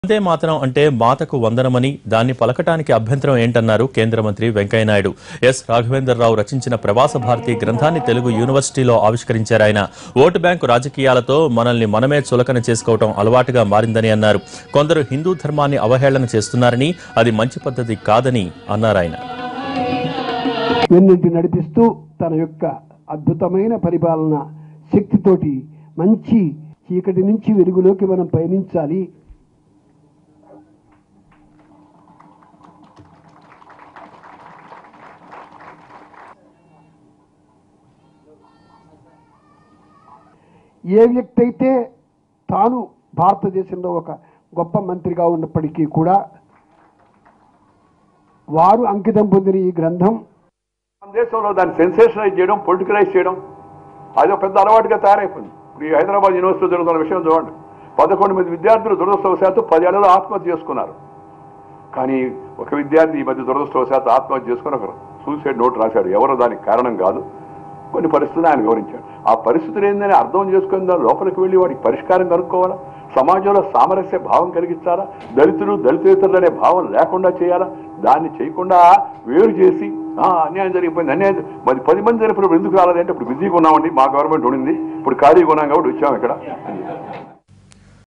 వందే మాతరం అంటే మాతకు వందనమని దాన్ని పలకటానికి అభ్యంతరం ఏంటన్నారు కేంద్ర మంత్రి వెంకయ్యనాయుడు ఎస్ రాఘవేంద్రరావు రచించిన ప్రవాస భారతి గ్రంథాన్ని తెలుగు యూనివర్సిటీలో ఆవిష్కరించారు ఆయన ఓటు బ్యాంకు రాజకీయాలతో మనల్ని మనమే చులకన చేసుకోవటం అలవాటుగా మారిందని అన్నారు కొందరు హిందూ ధర్మాన్ని అవహేళన చేస్తున్నారని అది మంచి పద్ధతి కాదని అన్నారు ఆయన వెన్నింటి నడిపిస్తూ తన యొక్క అద్భుతమైన పరిపాలన శక్తితోటి మంచి చీకటి నుంచి వెలుగులోకి మనం పయనించాలి ఏ వ్యక్తి అయితే తాను భారతదేశంలో ఒక గొప్ప మంత్రిగా ఉన్నప్పటికీ కూడా వారు అంకితం పొందిన ఈ గ్రంథం మన దేశంలో దాన్ని సెన్సేషనైజ్ చేయడం పొలిటికలైజ్ చేయడం అది ఒక పెద్ద అలవాటుగా తయారైపోయింది ఇప్పుడు ఈ హైదరాబాద్ యూనివర్సిటీ జరుగుతున్న విషయం చూడండి పదకొండు మంది విద్యార్థులు దురదృష్టవశాత్తు పదేళ్లలో ఆత్మహత్య చేసుకున్నారు కానీ ఒక విద్యార్థి ఈ మధ్య దురదృష్టవశాత్తు ఆత్మహత్య చేసుకుని ఒక సూసైడ్ నోట్ రాశాడు ఎవరో దానికి కారణం కాదు కొన్ని పరిస్థితులు ఆయన వివరించాడు ఆ పరిస్థితులు ఏందని అర్థం చేసుకుని దాని లోపలికి వెళ్ళి వాడికి పరిష్కారం కనుక్కోవాలా సమాజంలో సామరస్య భావం కలిగించాలా దళితులు దళితేతరులు అనే భావం లేకుండా చేయాలా దాన్ని చేయకుండా వేరు చేసి "ఆ, అన్యాయం జరిగిపోయింది అన్యాయం జరి-" మరి పది మంది జరిపినప్పుడు ఎందుకు రాలేదంటే ఇప్పుడు బిజీగా ఉన్నామండి మా గవర్నమెంట్ ఉండింది ఇప్పుడు ఖాళీగా ఉన్నాం కాబట్టి వచ్చాము ఇక్కడ అని చెప్పారు.